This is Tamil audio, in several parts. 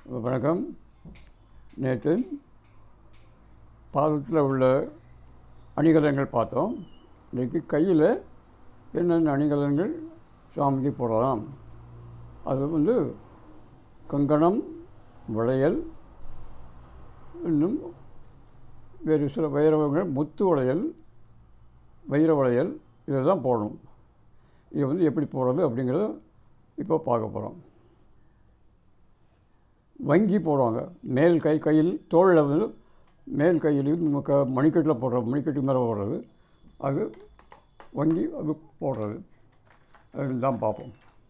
வணக்கம் நேற்று பாதத்தில் உள்ள அணிகலன்கள் பார்த்தோம் இன்றைக்கி கையில் என்னென்ன அணிகலன்கள் சாமிக்கு போடலாம் அது வந்து கங்கணம் வளையல் இன்னும் வேறு சில வைரவங்கள் முத்து வளையல் வைர வளையல் இதெல்லாம் போடணும் இதை வந்து எப்படி போடுறது அப்படிங்கிறத இப்போ பார்க்க போகிறோம் வங்கி போடுவாங்க மேல் கை கையில் தோளில் வந்து மேல் கையிலையும் நம்ம க மணிக்கட்டில் போடுற மணிக்கட்டு மேலே போடுறது அது வங்கி அது போடுறது அது தான் பார்ப்போம்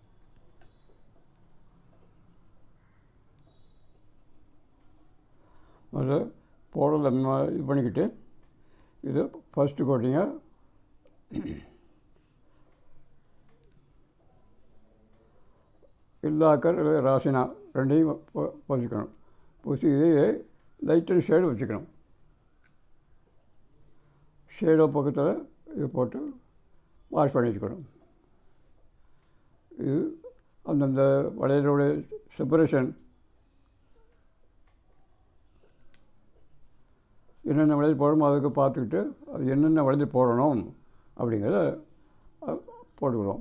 முதல்ல போடுறத நம்ம இது பண்ணிக்கிட்டு இது ஃபஸ்ட்டு கோட்டிங்க இல்லாக்கர் ராசினா ரெண்டையும் பூ- பூசிக்கணும் பூசி இதையே லைட் அண்ட் ஷேடு வச்சுக்கணும் ஷேடோ பக்கத்தில் இது போட்டு வாஷ் பண்ணி வச்சுக்கணும் இது அந்தந்த வளையலுடைய செப்பரேஷன் என்னென்ன வளையல் போடணுமோ அதுக்கு பார்த்துக்கிட்டு அது என்னென்ன வளையல் போடணும் அப்படிங்கிறத அஹ், போட்டுக்கிறோம்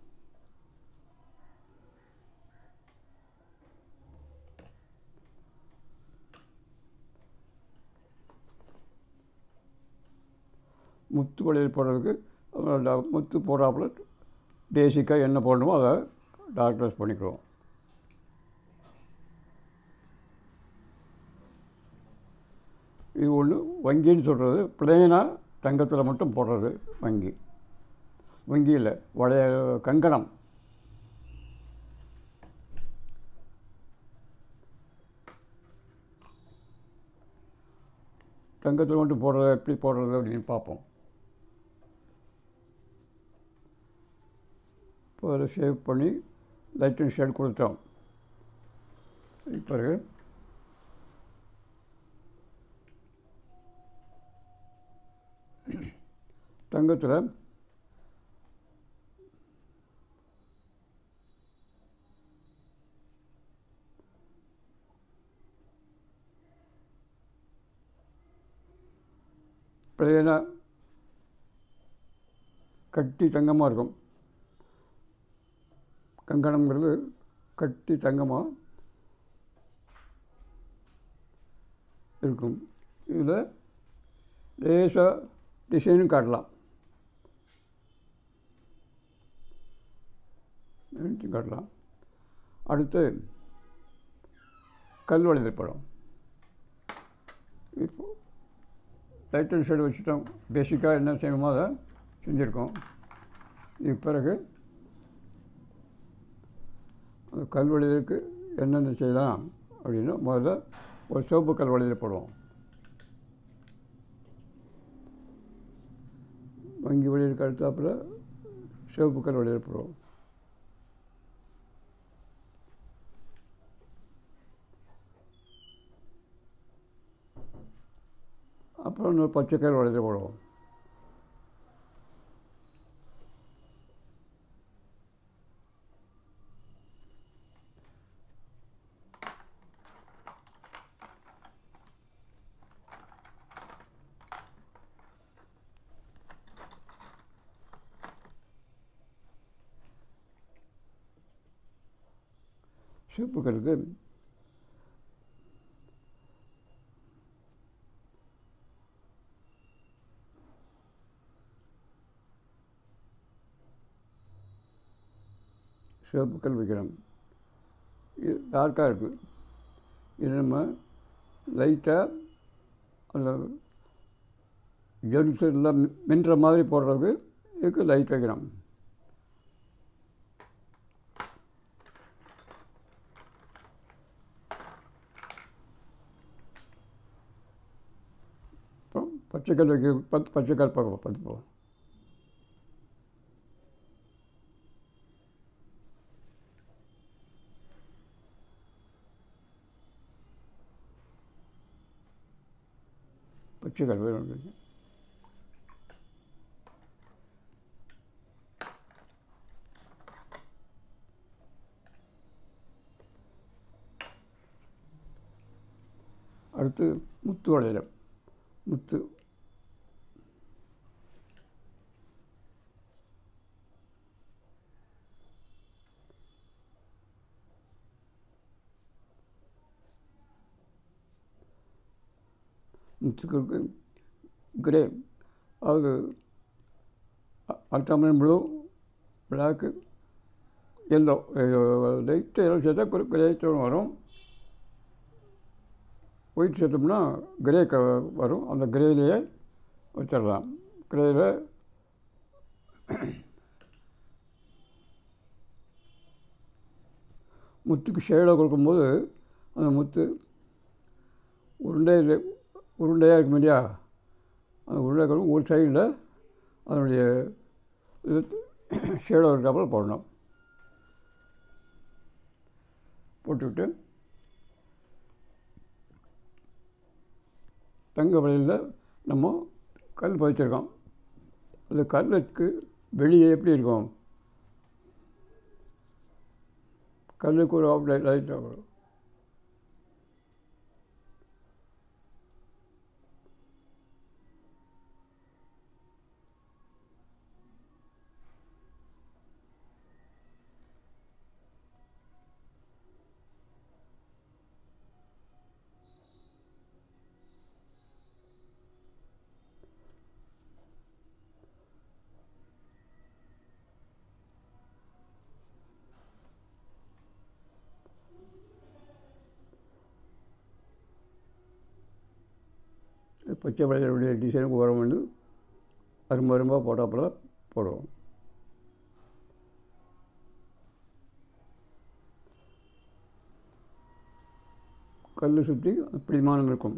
முத்து வளையல் போடுறதுக்கு அப்புறம் ட- முத்து போடுறாப்புல பேசிக்காக என்ன போடணுமோ அதை டாக்டர்ஸ் பண்ணிக்கிறோம் இது ஒன்று வங்கின்னு சொல்கிறது பிளெயினாக தங்கத்தில் மட்டும் போடுறது வங்கி வங்கியில் வளைய கங்கணம் தங்கத்தில் மட்டும் போடுறது எப்படி போடுறது அப்படின்னு பார்ப்போம் இப்போ அதை ஷேவ் பண்ணி லைட் அண்ட் ஷேட் கொடுத்தோம் அதுக்கு பிறகு தங்கத்தில் பிளேனாக கட்டி தங்கமாக இருக்கும் கங்கணம்ங்கிறது கட்டி தங்கமாக இருக்கும் இதில் லேசாக டிசைனும் காட்டலாம் நினைச்சும் காட்டலாம் அடுத்து கல் வளையல் படம் இப்போ லைட் அண்ட் ஷேடு வச்சுட்டோம் பேசிக்காக என்ன செய்யணுமோ அதை செஞ்சுருக்கோம் இதுக்கு பிறகு அந்த கல் வளையலுக்கு என்னென்ன செய்யலாம் அப்படின்னா முதல்ல ஒரு சிவப்பு கல் வளையல் போடுவோம் வங்கி வளையலுக்கு அடுத்தாப்புல சிவப்பு கல் வளையல் போடுவோம் அப்புறம் இன்னொரு பச்சை கல் வளையல் போடுவோம் சிவப்பு கல்லுக்கு சிவப்பு கல் வைக்கிறோம் இது டார்க்காக இருக்குது இது நம்ம லைட்டாக அந்த ஜென்ஸ் எல்லாம் மின்ற மாதிரி போடுறதுக்கு இதுக்கு லைட் வைக்கிறோம் அப்புறம் பச்சைக்கல் வைக்க பத்து பச்சைக்கல் பார்க்க பத்து போ பச்சைக்கல் வேணும் அடுத்து முத்து வளையல் முத்து முத்துக்களுக்கு கிரே அதாவது ultramarine blue black yellow light yellow சேர்த்தா ஒரு கிரே டோன் வரும் ஒயிட் சேர்த்தோம்னா கிரே க வரும் அந்த கிரேலேயே வச்சிடலாம் கிரேயில் முத்துக்கு ஷேடாக கொடுக்கும்போது அந்த முத்து உருண்டை உருண்டையாக இருக்கும் இல்லையா அந்த உருண்டை கொடுக்கும் ஒரு சைடில் அதனுடைய இது ஷேடோ இருக்காப்புல போடணும் போட்டுவிட்டு தங்க வளையலில் நம்ம கல் பதிச்சிருக்கோம் அந்த கல்லுக்கு வெளியே எப்படி இருக்கும் கல்லுக்கு ஒரு ஆஃப் லைட் லைட் வரும் பச்சை வளையலுடைய டிசைனுக்கு உரம் வந்து அரும்பு அரும்பாக போட்டாப்புல போடுவோம் கல் சுற்றி பிடிமானம் இருக்கும்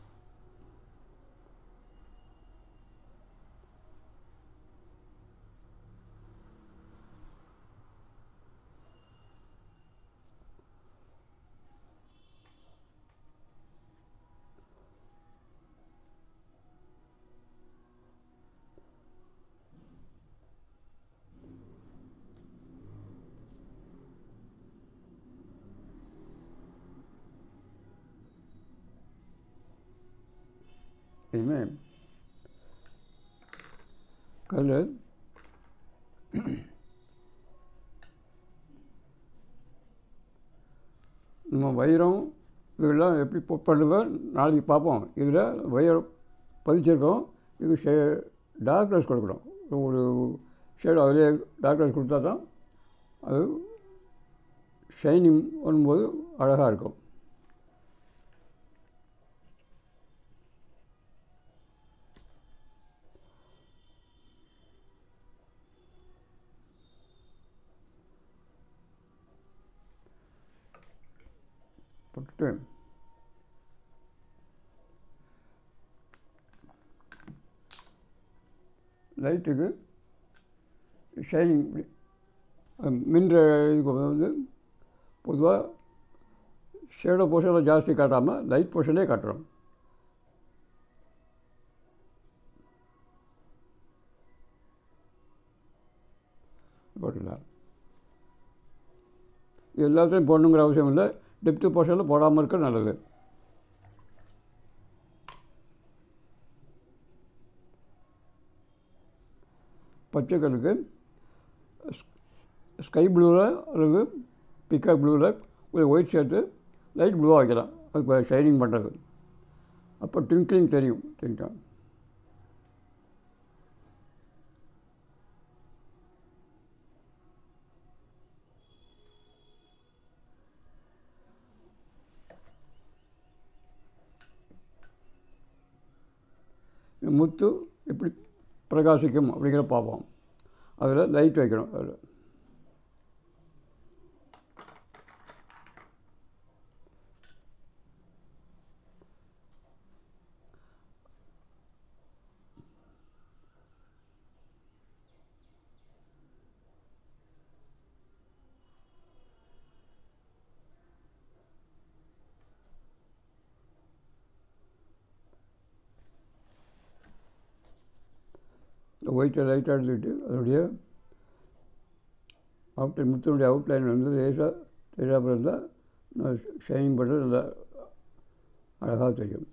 இனிமேல் கல் நம்ம வைரம் இதெல்லாம் எப்படி புக் பண்ணுறதோ நாளைக்கு பார்ப்போம் இதில் வைரம் பதிச்சிருக்கோம் இது ஷே டார்க்னஸ் கொடுக்கணும் ஒரு ஷேடு அதிலே டார்க்னஸ் கொடுத்தா தான் அது ஷைனிங் வரும்போது அழகாக இருக்கும் போட்டுட்டு லைட்டுக்கு ஷைனிங் இப்படி மின்ற இதுக்கு வந்து பொதுவாக ஷேடோ போர்ஷனில் ஜாஸ்தி காட்டாமல் லைட் போர்ஷனே காட்டுறோம் போட்டுடலாம் இது எல்லாத்தையும் போடணுங்கிற அவசியம் இல்லை டெப்த்து போர்ஷனில் போடாமல் இருக்க நல்லது பச்சை கல்லுக்கு ஸ்கை ப்ளூவில் அல்லது பிக்காக் ப்ளூவில் ஒரு ஒயிட் சேர்த்து லைட் ப்ளூவாக வைக்கலாம் அது ஷைனிங் பண்ணுறது அப்போ ட்விங்க்லிங் தெரியும் தெரியும் முத்து எப்படி பிரகாசிக்கும் அப்படிங்கிற பார்ப்போம் அதில் லைட் வைக்கணும் அதில் ஒயிட்டை லைட்டாக எடுத்துக்கிட்டு அதனுடைய அவுட்லைன் முத்தினுடைய அவுட்லைன் வந்து லேசாக தெரியாமல் இருந்தால் நான் ஷைனிங் பண்ணுறது நல்லா அழகாக தெரியும்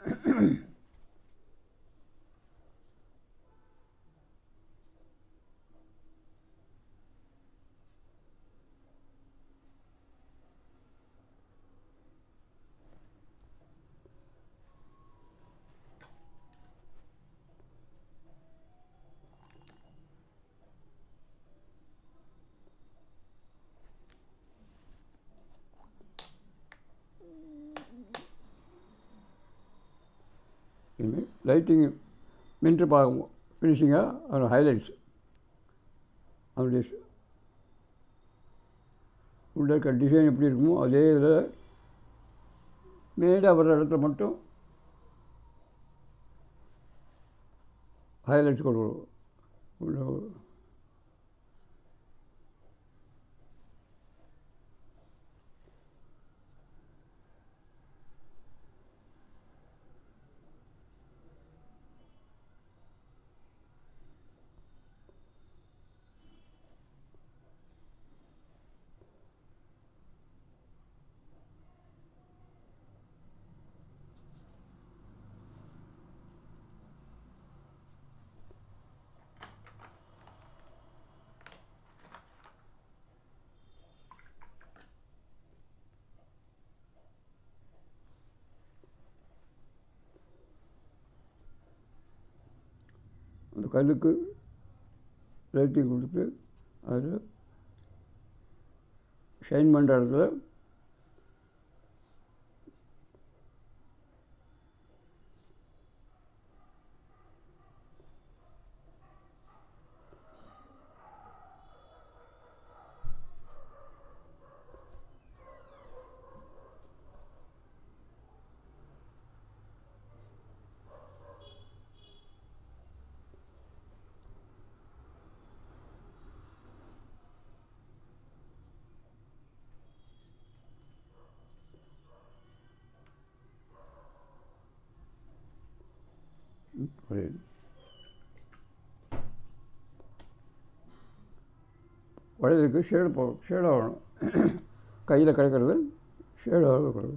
இனிமேல் லைட்டிங் மின்ட்டு பார்க்கும் ஃபினிஷிங்காக அதோட ஹைலைட்ஸ் அதனுடைய ஸ்- உள்ள இருக்க டிசைன் எப்படி இருக்குமோ அதே இதில் மேடாக வர்ற இடத்துல மட்டும் ஹைலைட்ஸ் கொடுக்கணும் உள்ள அந்த கல்லுக்கு லைட்டிங் கொடுத்து அது ஷைன் பண்ணுற இடத்துல வரையணும் வளையலுக்கு ஷேடு போ ஷேட் ஆகணும் கையில் கிடைக்கிறது ஷேடாக இருக்கணும்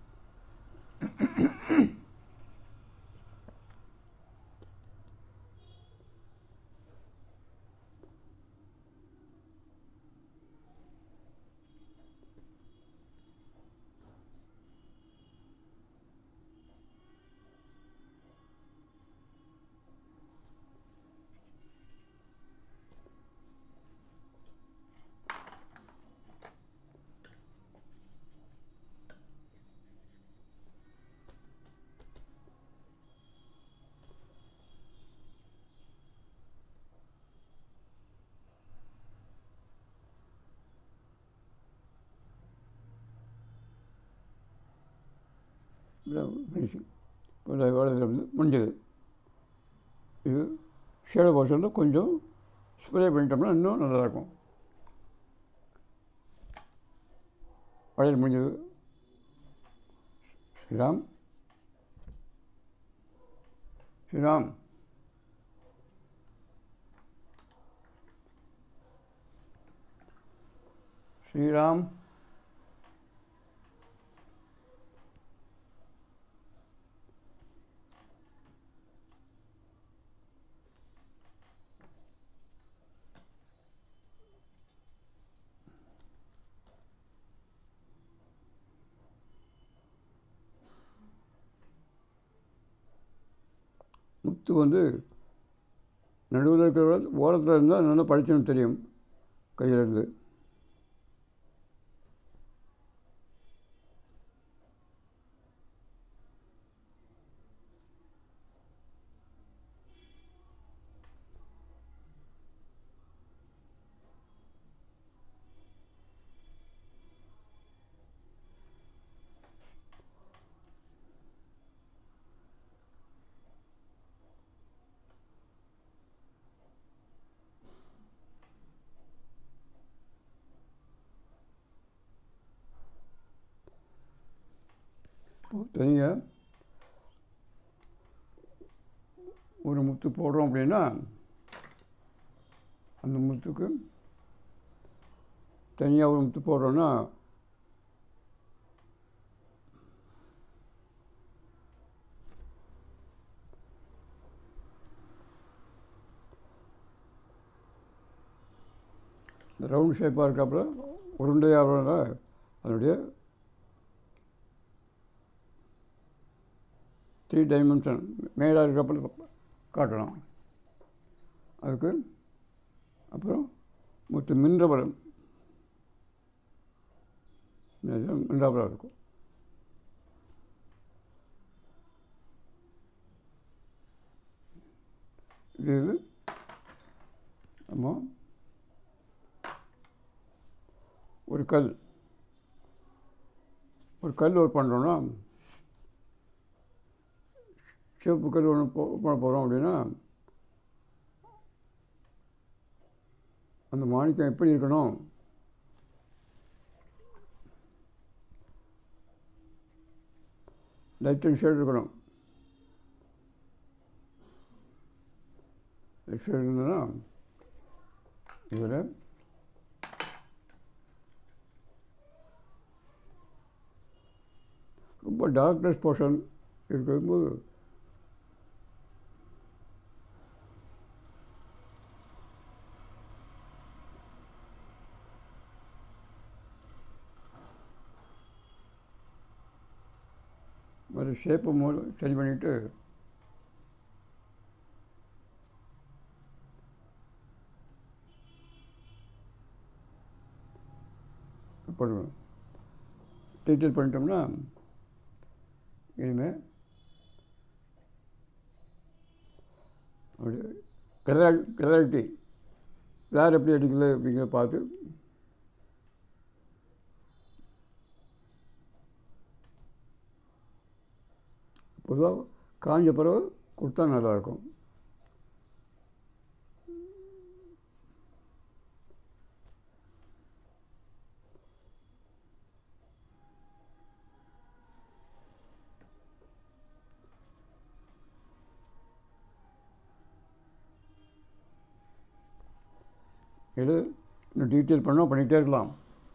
ஃபினிஷிங் வளையல் வந்து முடிஞ்சது இது ஷேடு போர்ஷனில் கொஞ்சம் ஸ்ப்ரே பண்ணிட்டோம்னா இன்னும் நல்லாயிருக்கும் வளையல் முடிஞ்சது ஸ்ரீராம் ஸ்ரீராம் ஸ்ரீராம் முத்து வந்து நடுவில் இருக்கிற ஓரத்தில் இருந்தால் நல்லா படிச்சுன்னு தெரியும் கையில் இருந்து தனியாக ஒரு முத்து போடுறோம் அப்படின்னா அந்த முத்துக்கு தனியாக ஒரு முத்து போடுறோன்னா இந்த ரவுண்ட் ஷேப்பாக இருக்காப்புல உருண்டையாக அதனுடைய த்ரீ டைமென்ஷன் மேலாக இருக்கப்பல காட்டணும் அதுக்கு அப்புறம் முத்து மின்றபலம் மின்றாபலம் இருக்கும் இது நம்ம ஒரு கல் ஒரு கல் ஒரு பண்ணுறோன்னா சிவப்பு கல் ஒன்று போ பண்ண போகிறோம் அப்படின்னா அந்த மாணிக்கம் எப்படி இருக்கணும் லைட் அண்ட் ஷேட் இருக்கணும் லைட் ஷேட் இருந்ததுன்னா இதில் ரொம்ப டார்க்னஸ் போர்ஷன் இருக்கும்போது ஒரு ஷேப்பு மூ சரி பண்ணிவிட்டு பண்ணுவேன் டீச்சர் பண்ணிட்டோம்னா இனிமேல் அப்படி கிளா கிளாரிட்டி வேறு எப்படி அடிக்கல அப்படிங்கிறத பார்த்து பொதுவாக காஞ்ச பிறகு கொடுத்தா நல்லாயிருக்கும் இது இன்னும் டீட்டெயில் பண்ணால் பண்ணிகிட்டே இருக்கலாம்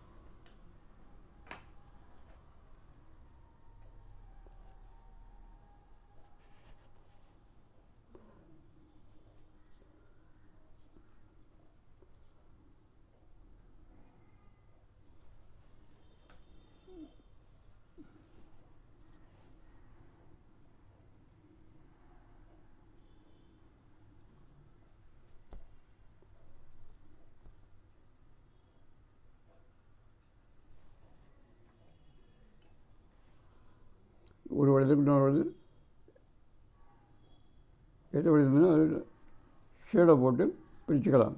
ஒரு வயதுக்கு இன்னொரு வயது எது வயதுன்னா அது ஷேடை போட்டு பிரிச்சுக்கலாம்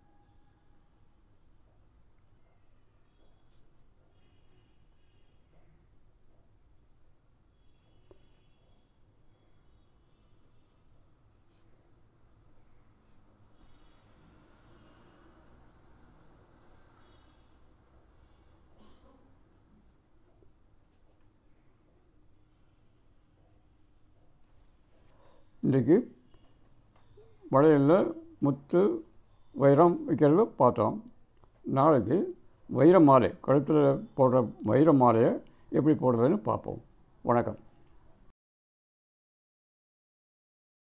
இன்றைக்கி வளையலில் முத்து வைரம் வைக்கிறத பார்த்தோம் நாளைக்கு வைர மாலை கழுத்தில் போடுற வைர மாலையை எப்படி போடுறதுன்னு பார்ப்போம் வணக்கம்